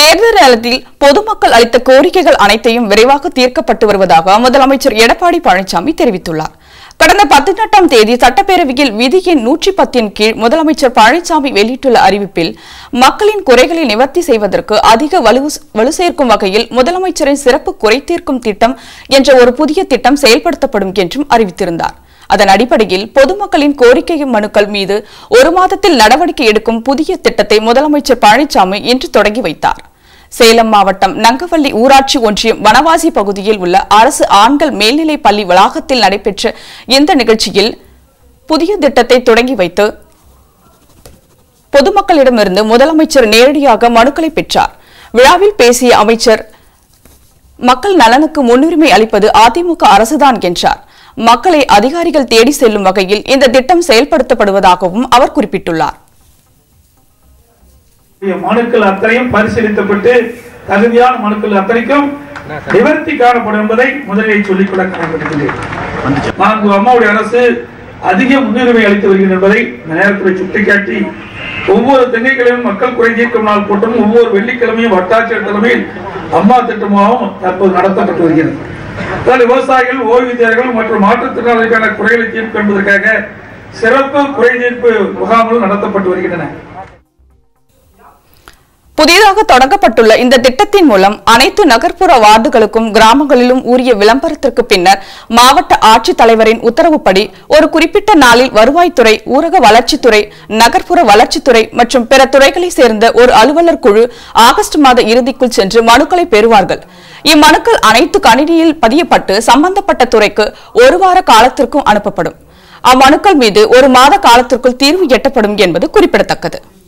தேர்தல் நேரத்தில் பொதுமக்கள் அளித்த கோரிக்கைகள் அனைத்தையும் விரைவாக தீர்க்கப்பட்டு வருவதாக முதலமைச்சர் எடப்பாடி பழனிசாமி தெரிவித்துள்ளார் கடந்த பதினெட்டாம் தேதி சட்டப்பேரவையில் விதி எண் நூற்றி பத்தின் கீழ் முதலமைச்சர் பழனிசாமி வெளியிட்டுள்ள அறிவிப்பில் மக்களின் குறைகளை நிவர்த்தி செய்வதற்கு அதிக வலு வலு சேர்க்கும் வகையில் முதலமைச்சரின் சிறப்பு குறை தீர்க்கும் திட்டம் என்ற ஒரு புதிய திட்டம் செயல்படுத்தப்படும் என்றும் அறிவித்திருந்தார் அதன் அடிப்படையில் பொதுமக்களின் கோரிக்கை மனுக்கள் மீது ஒரு மாதத்தில் நடவடிக்கை எடுக்கும் புதிய திட்டத்தை முதலமைச்சர் பழனிசாமி இன்று தொடங்கி வைத்தார் சேலம் மாவட்டம் நங்கவள்ளி ஊராட்சி ஒன்றியம் வனவாசி பகுதியில் உள்ள அரசு ஆண்கள் மேல்நிலைப் பள்ளி வளாகத்தில் நடைபெற்ற இந்த நிகழ்ச்சியில் புதிய திட்டத்தை தொடங்கி வைத்து பொதுமக்களிடமிருந்து முதலமைச்சர் நேரடியாக மனுக்களை பெற்றார் விழாவில் பேசிய அமைச்சர் மக்கள் நலனுக்கு முன்னுரிமை அளிப்பது அதிமுக அரசுதான் என்றார் மக்களை அதிகாரிகள் தேடி செல்லும் வகையில் இந்த திட்டம் செயல்படுத்தப்படுவதாகவும் அவர் குறிப்பிட்டுள்ளார் இந்த மனுக்கள் அத்தனையும் பரிசீலிக்கப்பட்டு தகுதியான மனுக்கள் அத்தனைக்கும் நிவர்த்தி காணப்படும் என்பதை முதலில் சொல்லிக்கொள்ள கடமைப்பட்டிருக்கிறேன் நான்கு அம்மாவுடைய அரசு அதிக முன்னுரிமை அளித்து வருகிறது என்பதை இந்த நேரத்தில் சுட்டிக்காட்டி ஒவ்வொரு திங்கட்கிழமையும் மக்கள் குறை தீர்க்கும் நாள் கூட்டமும் ஒவ்வொரு வெள்ளிக்கிழமையும் வட்டாட்சியர் தலைமையில் அம்மா திட்டமாகவும் தற்போது நடத்தப்பட்டு வருகிறது அதாவது விவசாயிகள் ஓய்வூதியர்கள் மற்றும் மாற்றுத்திறனாளிகளுக்கான குறைகளை தீர்க்கும் என்பதற்காக சிறப்பு குறை தீர்ப்பு முகாம்களும் நடத்தப்பட்டு வருகின்றன புதிதாக தொடங்கப்பட்டுள்ள இந்த திட்டத்தின் மூலம் அனைத்து நகர்ப்புற வார்டுகளுக்கும் கிராமங்களிலும் உரிய விளம்பரத்திற்கு பின்னர் மாவட்ட ஆட்சித்தலைவரின் உத்தரவுப்படி ஒரு குறிப்பிட்ட நாளில் வருவாய்த்துறை ஊரக வளர்ச்சித்துறை நகர்ப்புற வளர்ச்சித்துறை மற்றும் பிற துறைகளைச் சேர்ந்த ஒரு அலுவலர் குழு ஆகஸ்ட் மாத இறுதிக்குள் சென்று மனுக்களை பெறுவார்கள் இம்மனுக்கள் அனைத்து கணினியில் பதியப்பட்டு சம்பந்தப்பட்ட துறைக்கு ஒரு வார காலத்திற்கும் அனுப்பப்படும் அம்மனுக்கள் மீது ஒரு மாத காலத்திற்குள் தீர்வு எட்டப்படும் என்பது குறிப்பிடத்தக்கது